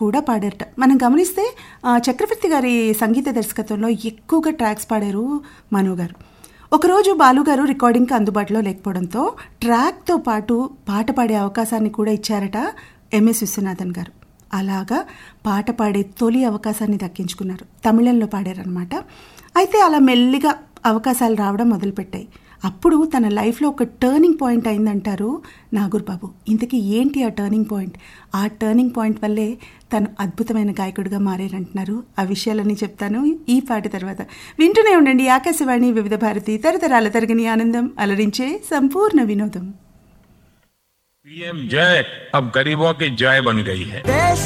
కూడా పాడారట మనం గమనిస్తే ఆ, చక్రవర్తి గారి సంగీత దర్శకత్వంలో ఎక్కువగా ట్రాక్స్ పాడారు మనో గారు ఒకరోజు బాలుగారు రికార్డింగ్కి అందుబాటులో లేకపోవడంతో ట్రాక్తో పాటు పాట పాడే అవకాశాన్ని కూడా ఇచ్చారట ఎంఎస్ విశ్వనాథన్ గారు అలాగా పాట పాడే తొలి అవకాశాన్ని దక్కించుకున్నారు తమిళంలో పాడారనమాట అయితే అలా మెల్లిగా అవకాశాలు రావడం మొదలుపెట్టాయి అప్పుడు తన లైఫ్లో ఒక టర్నింగ్ పాయింట్ అయిందంటారు నాగూర్బాబు ఇంతకీ ఏంటి ఆ టర్నింగ్ పాయింట్ ఆ టర్నింగ్ పాయింట్ వల్లే తను అద్భుతమైన గాయకుడిగా మారారంటున్నారు ఆ విషయాలన్నీ చెప్తాను ఈ పాట తర్వాత వింటూనే ఉండండి ఆకాశవాణి వివిధ భారతి తరతరాల తరగని ఆనందం అలరించే సంపూర్ణ వినోదం पीएम जय अब गरीबों की जय बन गई है